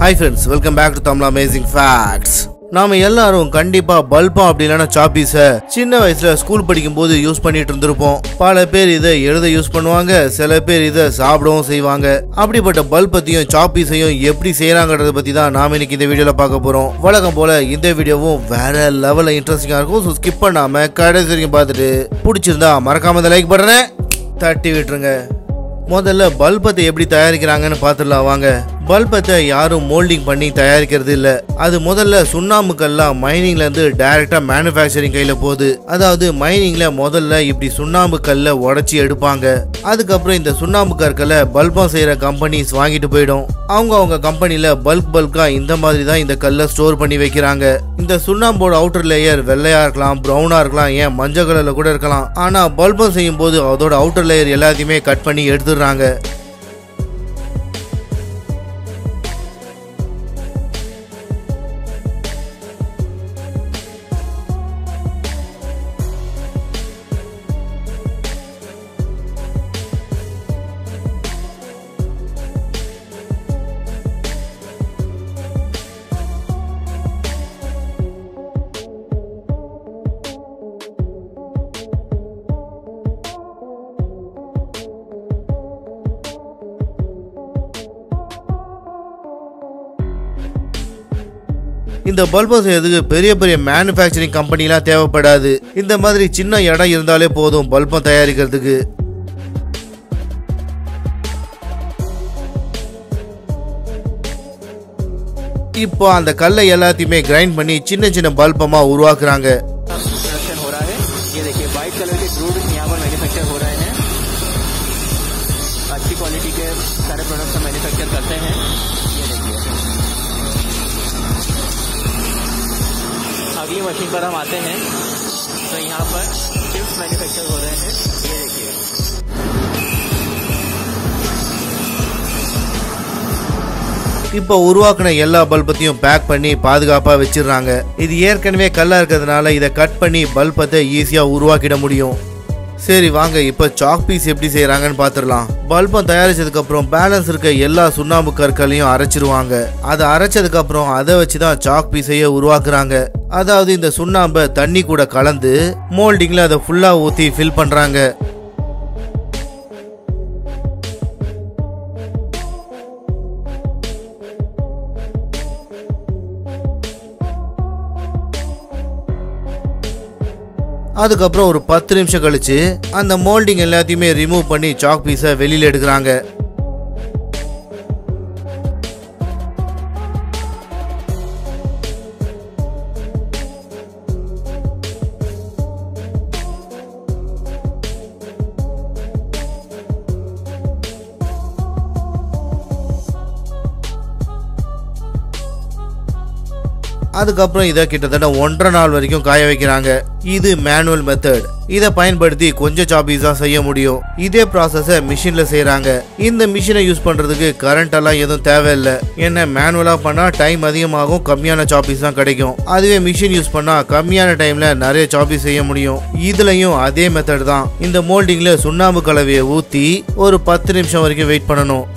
hi friends welcome back to Tamil amazing facts நாம எல்லாரும் கண்டிப்பா பல்பம் அப்படி இல்லைன்னா சாப்பீஸ சின்ன வயசுல ஸ்கூல் படிக்கும் போது யூஸ் பண்ணிட்டு இருந்திருப்போம் பல பேர் இதை எழுத யூஸ் பண்ணுவாங்க சில பேர் இதை சாப்பிடவும் செய்வாங்க அப்படிப்பட்ட பல்பத்தையும் சாப்பீஸையும் எப்படி செய்யறாங்கன்றத பத்தி தான் நாம இன்னைக்கு இந்த வீடியோல பார்க்க போறோம் வழக்கம் போல இந்த வீடியோவும் வேற லெவல்ல இன்ட்ரெஸ்டிங்கா இருக்கும் ஸோ ஸ்கிப் பண்ணாம கடைசி வரைக்கும் பார்த்துட்டு பிடிச்சிருந்தா மறக்காம இந்த லைக் பட்டனை தட்டி விட்டுருங்க முதல்ல பல்பத்தை எப்படி தயாரிக்கிறாங்கன்னு பார்த்துடலாம் வாங்க பல்பத்தை யாரும் மோல்டிங் பண்ணி தயாரிக்கிறது இல்ல அது முதல்ல சுண்ணாம்பு கல்லாம் மைனிங்ல இருந்து டைரக்டா மேனுஃபேக்சரிங் கையில போகுது அதாவது மைனிங்ல முதல்ல இப்படி சுண்ணாம்பு கல்லை உடைச்சி எடுப்பாங்க அதுக்கப்புறம் இந்த சுண்ணாம்பு கற்களை பல்பம் செய்யற கம்பெனிஸ் வாங்கிட்டு போயிடும் அவங்க அவங்க கம்பெனில பல்க் பல்கா இந்த மாதிரி தான் இந்த கல்லை ஸ்டோர் பண்ணி வைக்கிறாங்க இந்த சுண்ணாம்போட அவுட்டர் லேயர் வெள்ளையா இருக்கலாம் ப்ரௌனா இருக்கலாம் ஏன் மஞ்சள் கலர்ல கூட இருக்கலாம் ஆனா பல்பம் செய்யும் போது அதோட அவுட்டர் லேயர் எல்லாத்தையுமே கட் பண்ணி எடுத்துடுறாங்க இந்த பல்பம் செய்யறதுக்கு பெரிய பெரிய மேனுஃபேக்சரிங் கம்பெனிலாம் தேவைப்படாது இந்த மாதிரி சின்ன இடம் இருந்தாலே போதும் பல்பம் தயாரிக்கிறதுக்கு இப்போ அந்த கல்லை எல்லாத்தையுமே கிரைண்ட் பண்ணி சின்ன சின்ன பல்பமா உருவாக்குறாங்க प्रोडक्शन हो रहा है ये देखिए व्हाइट कलर के क्रूड यहाँ पर मैन्युफैक्चर हो रहे हैं अच्छी क्वालिटी के सारे प्रोडक्ट्स हम मैन्युफैक्चर करते हैं ये देखिए अगली मशीन पर हम आते हैं तो यहाँ पर चिप्स मैन्युफैक्चर हो रहे हैं ये देखिए இப்போ உருவாக்குன எல்லா பல்பத்தையும் பேக் பண்ணி பாதுகாப்பா வச்சிடுறாங்க இது ஏற்கனவே கல்லா இருக்கிறதுனால இதை கட் பண்ணி பல்பத்தை ஈஸியா உருவாக்கிட முடியும் சரி வாங்க இப்போ சாக் பீஸ் எப்படி செய்யறாங்கன்னு பார்த்துடலாம் பல்பம் தயாரிச்சதுக்கு அப்புறம் பேலன்ஸ் இருக்க எல்லா சுண்ணாம்பு கற்களையும் அரைச்சிருவாங்க அதை அரைச்சதுக்கு அப்புறம் அதை வச்சு தான் சாக் பீஸையே உருவாக்குறாங்க அதாவது இந்த சுண்ணாம்பை தண்ணி கூட கலந்து மோல்டிங்ல அதை ஃபுல்லா ஊத்தி ஃபில் பண்றாங்க அதுக்கப்புறம் ஒரு பத்து நிமிஷம் கழிச்சு அந்த மோல்டிங் எல்லாத்தையுமே ரிமூவ் பண்ணி சாக் பீஸை வெளியில எடுக்கிறாங்க அதுக்கப்புறம் இதை கிட்டத்தட்ட ஒன்றரை நாள் வரைக்கும் காய வைக்கிறாங்க இது மேனுவல் மெத்தட் இதை பயன்படுத்தி கொஞ்சம் சாப்பீஸ் தான் செய்ய முடியும் இதே ப்ராசஸை மிஷின்ல செய்றாங்க இந்த மிஷினை யூஸ் பண்றதுக்கு கரண்ட் எல்லாம் எதுவும் தேவையில்லை என்ன மேனுவலா பண்ணா டைம் அதிகமாகும் கம்மியான சாப்பீஸ் தான் கிடைக்கும் அதுவே மிஷின் யூஸ் பண்ணா கம்மியான டைம்ல நிறைய சாப்பீஸ் செய்ய முடியும் இதுலயும் அதே மெத்தட் தான் இந்த மோல்டிங்ல சுண்ணாம்பு கலவையை ஊத்தி ஒரு பத்து நிமிஷம் வரைக்கும் வெயிட் பண்ணணும்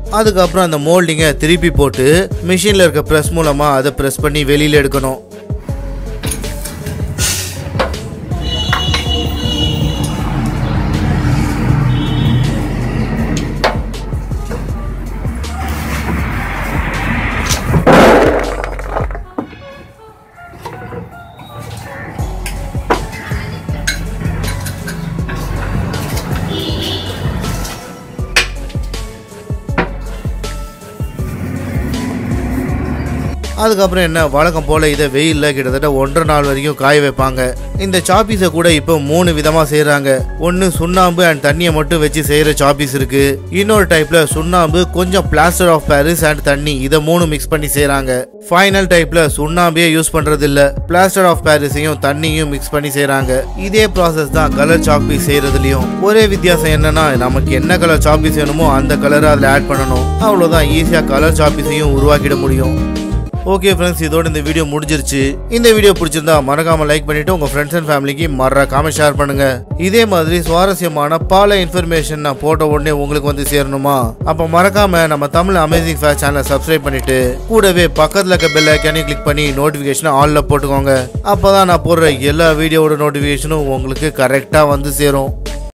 அதுக்கப்புறம் அந்த மோல்டிங்கை திருப்பி போட்டு மிஷினில் இருக்க ப்ரெஸ் மூலமாக அதை ப்ரெஸ் பண்ணி வெளியில் எடுக்கணும் அதுக்கப்புறம் என்ன வழக்கம் போல இதை வெயிலில் கிட்டத்தட்ட ஒன்றரை நாள் வரைக்கும் காய வைப்பாங்க இந்த சாப்பீஸை கூட இப்போ மூணு விதமாக செய்கிறாங்க ஒன்று சுண்ணாம்பு அண்ட் தண்ணியை மட்டும் வச்சு செய்கிற சாப்பீஸ் இருக்கு இன்னொரு டைப்ல சுண்ணாம்பு கொஞ்சம் பிளாஸ்டர் ஆஃப் பாரிஸ் அண்ட் தண்ணி இதை மூணு மிக்ஸ் பண்ணி செய்கிறாங்க ஃபைனல் டைப்ல சுண்ணாம்பே யூஸ் பண்றது இல்ல பிளாஸ்டர் ஆஃப் பாரிஸையும் தண்ணியும் மிக்ஸ் பண்ணி செய்கிறாங்க இதே ப்ராசஸ் தான் கலர் சாப்பீஸ் செய்யறதுலயும் ஒரே வித்தியாசம் என்னன்னா நமக்கு என்ன கலர் சாப்பீஸ் வேணுமோ அந்த கலரை அதில் ஆட் பண்ணணும் அவ்வளோதான் ஈஸியாக கலர் சாப்பீஸையும் உருவாக்கிட முடியும் ஓகே ஃப்ரெண்ட்ஸ் இதோட இந்த வீடியோ முடிஞ்சிருச்சு இந்த வீடியோ பிடிச்சிருந்தா மறக்காம லைக் பண்ணிட்டு உங்க ஃப்ரெண்ட்ஸ் அண்ட் ஃபேமிலிக்கு மறக்காம ஷேர் பண்ணுங்க இதே மாதிரி சுவாரஸ்யமான பல இன்ஃபர்மேஷன் நான் போட்ட உடனே உங்களுக்கு வந்து சேரணுமா அப்ப மறக்காம நம்ம தமிழ் அமேசிங் ஃபேர் சேனலை சப்ஸ்கிரைப் பண்ணிட்டு கூடவே பக்கத்துல இருக்க பெல் ஐக்கானையும் கிளிக் பண்ணி நோட்டிஃபிகேஷன் ஆல்ல போட்டுக்கோங்க அப்பதான் நான் போடுற எல்லா வீடியோவோட நோட்டிஃபிகேஷனும் உங்களுக்கு கரெக்டா வந்து சேரும்